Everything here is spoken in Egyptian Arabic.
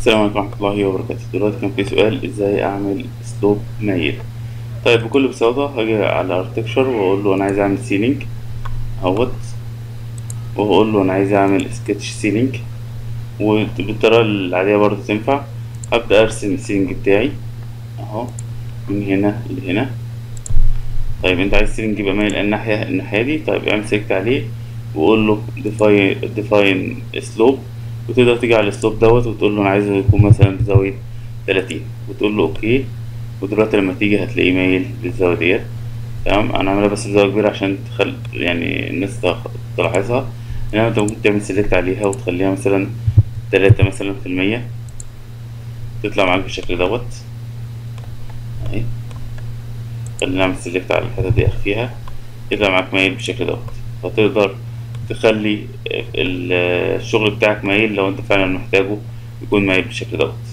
السلام عليكم ورحمة الله وبركاته دلوقتي كان في سؤال ازاي اعمل اسلوب مايل طيب بكل بساطة هاجي على ارتكشر واقول له انا عايز اعمل سيلينج اهوت واقول له انا عايز اعمل سكتش سيلينج وبالطريقة العادية برضه تنفع هبدأ ارسم السيلينج بتاعي اهو من هنا لهنا طيب انت عايز السيلينج يبقى مايل الناحية الناحية دي طيب اعمل سيلكت عليه وقول له define define slope وتقدر تيجي على السلوب دوت وتقول له انا عايزه يكون مثلا بزاوية تلاتين وتقول له اوكي ودلوقتي لما تيجي هتلاقيه مايل للزاوية ديت تمام انا عاملها بس بزاوية كبيرة عشان تخل يعني الناس تلاحظها انما انت ممكن تعمل سيلكت عليها وتخليها مثلا تلاتة مثلا في المية تطلع معاك بالشكل دوت اهي خلينا نعمل سيلكت على الحتة دي اخفيها يطلع معاك مايل بالشكل دوت فتقدر تخلي الشغل بتاعك مايل لو انت فعلا محتاجه يكون مايل بالشكل دوت